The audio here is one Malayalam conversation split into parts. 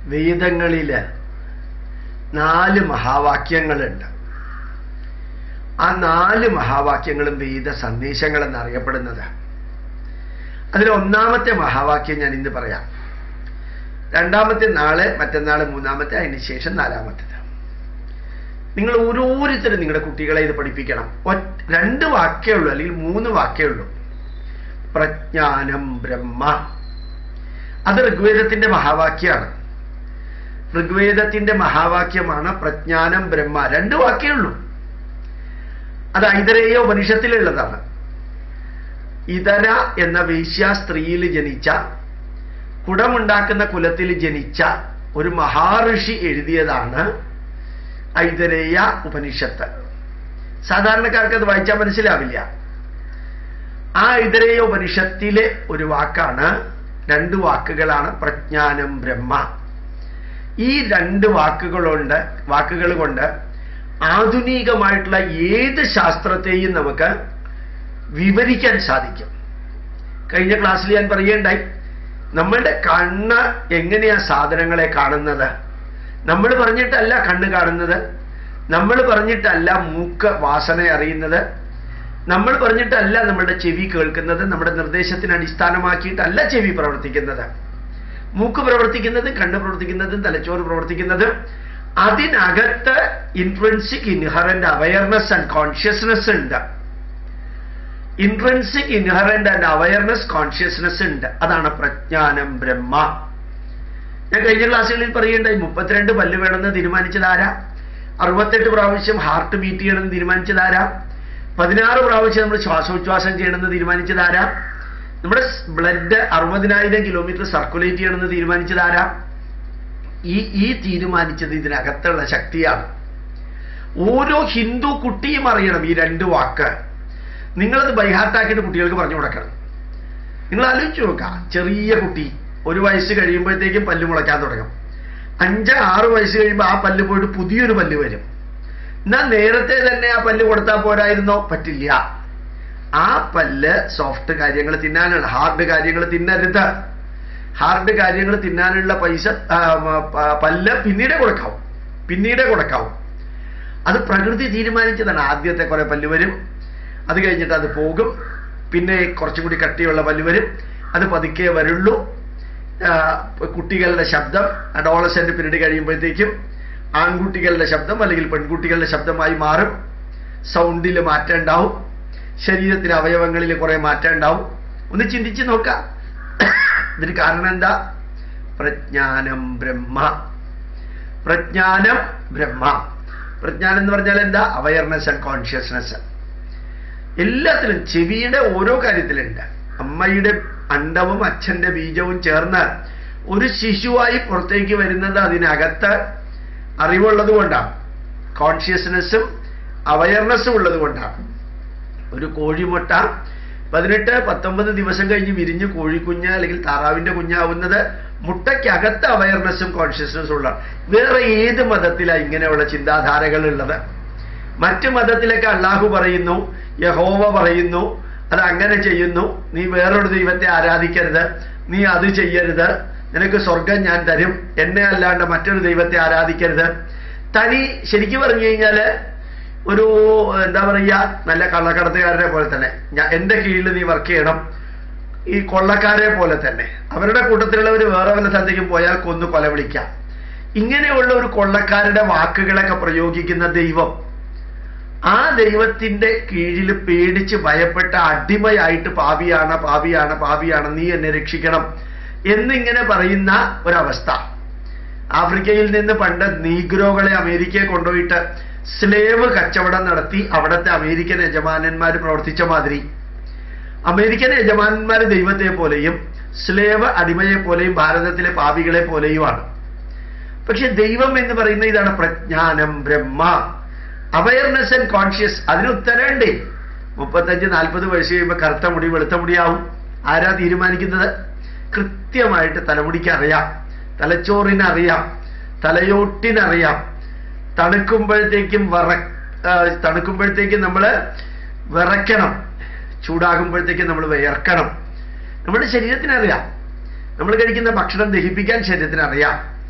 വേദങ്ങളില് നാല് മഹാവാക്യങ്ങളുണ്ട് ആ നാല് മഹാവാക്യങ്ങളും വേദ സന്ദേശങ്ങൾ എന്നറിയപ്പെടുന്നത് അതിൽ ഒന്നാമത്തെ മഹാവാക്യം ഞാൻ ഇന്ന് പറയാം രണ്ടാമത്തെ നാളെ മറ്റന്നാൾ മൂന്നാമത്തെ അതിന് ശേഷം നാലാമത്തേത് നിങ്ങൾ ഓരോരുത്തരും നിങ്ങളുടെ കുട്ടികളെ ഇത് പഠിപ്പിക്കണം ഒറ്റ രണ്ട് വാക്കേ ഉള്ളൂ അല്ലെങ്കിൽ മൂന്ന് വാക്കേ ഉള്ളൂ പ്രജ്ഞാനം ബ്രഹ്മ അത് ഋഗ്വേദത്തിന്റെ മഹാവാക്യമാണ് ഋഗ്വേദത്തിന്റെ മഹാവാക്യമാണ് പ്രജ്ഞാനം ബ്രഹ്മ രണ്ട് വാക്കേ ഉള്ളൂ അത് ഐതരേയ ഉപനിഷത്തിലുള്ളതാണ് ഇതര എന്ന വേശ്യ സ്ത്രീയിൽ ജനിച്ച കുടമുണ്ടാക്കുന്ന കുലത്തിൽ ജനിച്ച ഒരു മഹാഋഷി എഴുതിയതാണ് ഐതരേയ ഉപനിഷത്ത് സാധാരണക്കാർക്ക് അത് വായിച്ചാൽ മനസ്സിലാവില്ല ആ ഐതരേയ ഉപനിഷത്തിലെ ഒരു വാക്കാണ് രണ്ട് വാക്കുകളാണ് പ്രജ്ഞാനം ബ്രഹ്മ ഈ രണ്ട് വാക്കുകളുണ്ട് വാക്കുകൾ കൊണ്ട് ആധുനികമായിട്ടുള്ള ഏത് ശാസ്ത്രത്തെയും നമുക്ക് വിവരിക്കാൻ സാധിക്കും കഴിഞ്ഞ ക്ലാസ്സിൽ ഞാൻ പറയേണ്ടായി നമ്മളുടെ കണ്ണ് എങ്ങനെയാ സാധനങ്ങളെ കാണുന്നത് നമ്മൾ പറഞ്ഞിട്ടല്ല കണ്ണ് കാണുന്നത് നമ്മൾ പറഞ്ഞിട്ടല്ല മൂക്ക് വാസന അറിയുന്നത് നമ്മൾ പറഞ്ഞിട്ടല്ല നമ്മുടെ ചെവി കേൾക്കുന്നത് നമ്മുടെ നിർദ്ദേശത്തിന് അടിസ്ഥാനമാക്കിയിട്ടല്ല ചെവി പ്രവർത്തിക്കുന്നത് മൂക്ക് പ്രവർത്തിക്കുന്നതും കണ്ണ് പ്രവർത്തിക്കുന്നതും തലച്ചോറ് പ്രവർത്തിക്കുന്നതും അതിനകത്ത് intrinsic inherent awareness and consciousness ഉണ്ട് intrinsic inherent and awareness consciousness ഉണ്ട് അതാണ് പ്രജ്ഞാനം ബ്രഹ്മ ഞാൻ കഴിഞ്ഞ ക്ലാസ്സുകളിൽ പറയേണ്ടായി മുപ്പത്തിരണ്ട് പല്ല് വേണമെന്ന് തീരുമാനിച്ചത് ആരാ അറുപത്തെട്ട് പ്രാവശ്യം ഹാർട്ട് ബീറ്റ് ചെയ്യണമെന്ന് തീരുമാനിച്ചത് ആരാ പതിനാറ് പ്രാവശ്യം നമ്മൾ ശ്വാസോച്ഛ്വാസം ചെയ്യണമെന്ന് തീരുമാനിച്ചത് ആരാ നമ്മുടെ ബ്ലഡ് അറുപതിനായിരം കിലോമീറ്റർ സർക്കുലേറ്റ് ചെയ്യണമെന്ന് തീരുമാനിച്ചത് ആരാ ഈ ഈ തീരുമാനിച്ചത് ഇതിനകത്തുള്ള ശക്തിയാണ് ഓരോ ഹിന്ദു കുട്ടിയും അറിയണം ഈ രണ്ട് വാക്ക് നിങ്ങളത് ബൈഹാർട്ടാക്കിയിട്ട് കുട്ടികൾക്ക് പറഞ്ഞു കൊടുക്കണം നിങ്ങൾ ആലോചിച്ച് നോക്കുക ചെറിയ കുട്ടി ഒരു വയസ്സ് കഴിയുമ്പോഴത്തേക്കും പല്ല് മുളയ്ക്കാൻ തുടങ്ങും അഞ്ച് ആറ് വയസ്സ് കഴിയുമ്പോൾ ആ പല്ല് പോയിട്ട് പുതിയൊരു പല്ല് വരും എന്നാൽ നേരത്തെ തന്നെ ആ പല്ല് കൊടുത്താൽ പോരായിരുന്നോ പറ്റില്ല ആ പല്ല് സോഫ്റ്റ് കാര്യങ്ങൾ തിന്നാനാണ് ഹാർഡ് കാര്യങ്ങൾ തിന്നരുത് ഹാർഡ് കാര്യങ്ങൾ തിന്നാനുള്ള പൈസ ആ, പ- പല്ല് പിന്നീടേ കൊടുക്കാവും പിന്നീടേ കൊടുക്കാവും അത് പ്രകൃതി തീരുമാനിച്ചതാണ് ആദ്യത്തെ കുറെ പല്ല് വരും അത് കഴിഞ്ഞിട്ട് അത് പോകും പിന്നെ കുറച്ചും കൂടി കട്ടിയുള്ള പല്ല് വരും അത് പതുക്കെ വരുള്ളൂ ആ, കുട്ടികളുടെ ശബ്ദം അഡോളസെന്റ് പീരീഡ് കഴിയുമ്പോഴത്തേക്കും ആൺകുട്ടികളുടെ ശബ്ദം അല്ലെങ്കിൽ പെൺകുട്ടികളുടെ ശബ്ദമായി മാറും സൗണ്ടിൽ മാറ്റം ഉണ്ടാവും ശരീരത്തിലെ അവയവങ്ങളിൽ കുറെ മാറ്റം ഉണ്ടാവും ഒന്ന് ചിന്തിച്ച് നോക്കാം ഇതിന് കാരണം എന്താ പ്രജ്ഞാനം ബ്രഹ്മ പ്രജ്ഞാനം ബ്രഹ്മ പ്രജ്ഞാനം എന്ന് പറഞ്ഞാൽ എന്താ അവയർനെസ് ആൻഡ് കോൺഷ്യസ്നെസ് എല്ലാത്തിലും ചെവിയുടെ ഓരോ കാര്യത്തിലുണ്ട് അമ്മയുടെ അണ്ടവും അച്ഛന്റെ ബീജവും ചേർന്ന് ഒരു ശിശുവായി പുറത്തേക്ക് വരുന്നത് അതിനകത്ത് അറിവുള്ളത് കൊണ്ടാണ് കോൺഷ്യസ്നെസ്സും അവയർനെസ്സും ഉള്ളത് കൊണ്ടാണ് ഒരു കോഴിമുട്ട പതിനെട്ട് പത്തൊമ്പത് ദിവസം കഴിഞ്ഞ് വിരിഞ്ഞ് കോഴിക്കുഞ്ഞ് അല്ലെങ്കിൽ താറാവിന്റെ കുഞ്ഞാവുന്നത് മുട്ടയ്ക്കകത്ത് അവയർനെസ്സും കോൺഷ്യസ്നെസ്സും ഉള്ള വേറെ ഏത് മതത്തിലാണ് ഇങ്ങനെയുള്ള ചിന്താധാരകൾ ഉള്ളത് മറ്റു മതത്തിലൊക്കെ അള്ളാഹു പറയുന്നു യഹോവ പറയുന്നു അത് അങ്ങനെ ചെയ്യുന്നു നീ വേറൊരു ദൈവത്തെ ആരാധിക്കരുത് നീ അത് ചെയ്യരുത് നിനക്ക് സ്വർഗം ഞാൻ തരും എന്നെ അല്ലാണ്ട് മറ്റൊരു ദൈവത്തെ ആരാധിക്കരുത് തനി ശരിക്കും പറഞ്ഞു കഴിഞ്ഞാല് ഒരു എന്താ പറയുക നല്ല കള്ളക്കടത്തുകാരനെ പോലെ തന്നെ ഞാൻ എന്റെ കീഴിൽ നീ വർക്ക് ചെയ്യണം ഈ കൊള്ളക്കാരെ പോലെ തന്നെ അവരുടെ കൂട്ടത്തിലുള്ളവർ വേറെ വല്ല സ്ഥലത്തേക്കും പോയാൽ കൊന്നു കൊല വിളിക്കാം ഇങ്ങനെയുള്ള ഒരു കൊള്ളക്കാരുടെ വാക്കുകളൊക്കെ പ്രയോഗിക്കുന്ന ദൈവം ആ ദൈവത്തിന്റെ കീഴിൽ പേടിച്ച് ഭയപ്പെട്ട അടിമയായിട്ട് പാപിയാണ് പാപിയാണ് പാപിയാണ് നീ എന്നെ രക്ഷിക്കണം എന്നിങ്ങനെ പറയുന്ന ഒരവസ്ഥ ആഫ്രിക്കയിൽ നിന്ന് പണ്ട് നീഗ്രോകളെ അമേരിക്കയെ കൊണ്ടുപോയിട്ട് സ്ലേവ് കച്ചവടം നടത്തി അവിടുത്തെ അമേരിക്കൻ യജമാനന്മാർ പ്രവർത്തിച്ച മാതിരി അമേരിക്കൻ യജമാനന്മാർ ദൈവത്തെ പോലെയും സ്ലേവ് അടിമയെ പോലെയും ഭാരതത്തിലെ പാപികളെ പോലെയുമാണ് പക്ഷെ ദൈവം എന്ന് പറയുന്ന ഇതാണ് പ്രജ്ഞാനം ബ്രഹ്മ അവയർനെസ് ആൻഡ് കോൺഷ്യസ് അതിന് ഉത്തരണ്ടേ മുപ്പത്തഞ്ച് നാൽപ്പത് വയസ്സ് കഴിയുമ്പോൾ കറുത്ത മുടി വെളുത്ത മുടിയാവും ആരാ തീരുമാനിക്കുന്നത് കൃത്യമായിട്ട് തലമുടിക്ക് അറിയാം തലച്ചോറിന് അറിയാം തലയോട്ടിനറിയാം തണുക്കുമ്പോഴത്തേക്കും വിറ ആ, തണുക്കുമ്പോഴത്തേക്കും നമ്മൾ വിറയ്ക്കണം ചൂടാകുമ്പോഴത്തേക്കും നമ്മൾ വിയർക്കണം നമ്മുടെ ശരീരത്തിനറിയാം നമ്മൾ കഴിക്കുന്ന ഭക്ഷണം ദഹിപ്പിക്കാൻ ശരീരത്തിന് അറിയാം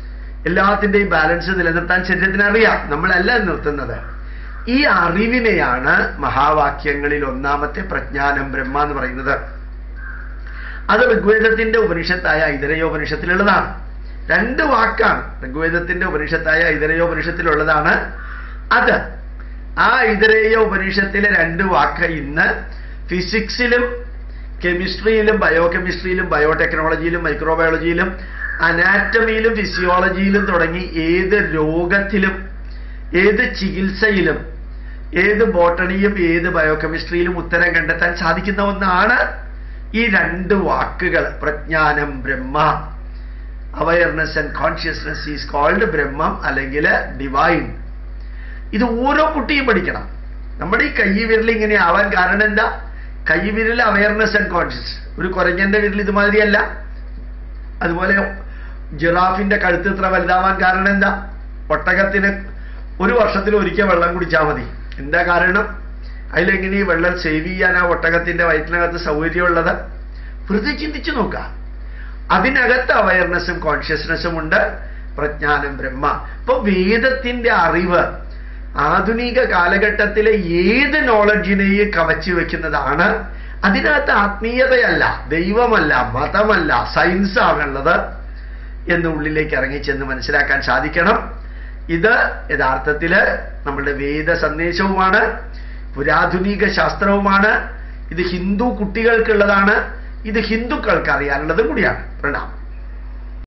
എല്ലാത്തിന്റെയും ബാലൻസ് നിലനിർത്താൻ ശരീരത്തിന് അറിയാം നമ്മളല്ല നിർത്തുന്നത് ഈ അറിവിനെയാണ് മഹാവാക്യങ്ങളിൽ ഒന്നാമത്തെ പ്രജ്ഞാനം ബ്രഹ്മ എന്ന് പറയുന്നത് അത് ഋഗ്വേദത്തിന്റെ ഉപനിഷത്തായ ഐതരയോപനിഷത്തിലുള്ളതാണ് രണ്ട് വാക്കാണ് ഋഗ്വേദത്തിന്റെ ഉപനിഷത്തായ ഐതരയോപനിഷത്തിലുള്ളതാണ് അത് ആ ഐതരേയ ഉപനിഷത്തിലെ രണ്ട് വാക്ക് ഇന്ന് ഫിസിക്സിലും കെമിസ്ട്രിയിലും ബയോ കെമിസ്ട്രിയിലും ബയോടെക്നോളജിയിലും മൈക്രോബയോളജിയിലും അനാറ്റമിയിലും ഫിസിയോളജിയിലും തുടങ്ങി ഏത് രോഗത്തിലും ഏത് ചികിത്സയിലും ഏത് ബോട്ടണിയും ഏത് ബയോകെമിസ്ട്രിയിലും ഉത്തരം കണ്ടെത്താൻ സാധിക്കുന്ന ഒന്നാണ് ഈ രണ്ട് വാക്കുകൾ പ്രജ്ഞാനം ബ്രഹ്മ awareness and consciousness is called ബ്രഹ്മം അല്ലെങ്കിൽ ഡിവൈൻ ഇത് ഓരോ കുട്ടിയും പഠിക്കണം നമ്മുടെ ഈ കൈ വിരൽ ഇങ്ങനെ ആവാൻ കാരണം എന്താ കൈ വിരൽ അവയർനെസ് ആൻഡ് കോൺഷ്യസ് ഒരു കുരങ്ങന്റെ വിരൽ ഇതുമാതിരിയല്ല അതുപോലെ ജിറാഫിന്റെ കഴുത്ത് ഇത്ര വലുതാവാൻ കാരണം എന്താ ഒട്ടകത്തിന് ഒരു വർഷത്തിൽ ഒരിക്കൽ വെള്ളം കുടിച്ചാൽ മതി എന്താ കാരണം അതിലെങ്ങനെ ഈ വെള്ളം സേവ് ചെയ്യാൻ ആ ഒട്ടകത്തിന്റെ വയറ്റിനകത്ത് സൗകര്യമുള്ളത് വെറുതെ ചിന്തിച്ചു നോക്കുക അതിനകത്ത് അവയർനെസ്സും കോൺഷ്യസ്നെസ്സും ഉണ്ട് പ്രജ്ഞാനം ബ്രഹ്മ ഇപ്പൊ വേദത്തിന്റെ അറിവ് ആധുനിക കാലഘട്ടത്തിലെ ഏത് നോളജിനെയും കവച്ചു വെക്കുന്നതാണ് അതിനകത്ത് ആത്മീയതയല്ല ദൈവമല്ല മതമല്ല സയൻസ് ആണുള്ളത് എന്ന് ഉള്ളിലേക്ക് ഇറങ്ങിച്ചെന്ന് മനസ്സിലാക്കാൻ സാധിക്കണം ഇത് യഥാർത്ഥത്തില് നമ്മളുടെ വേദ സന്ദേശവുമാണ് പുരാധുനിക ശാസ്ത്രവുമാണ് ഇത് ഹിന്ദു കുട്ടികൾക്കുള്ളതാണ് ഇത് ഹിന്ദുക്കൾക്ക് അറിയാനുള്ളതും കൂടിയാണ് പ്രണാം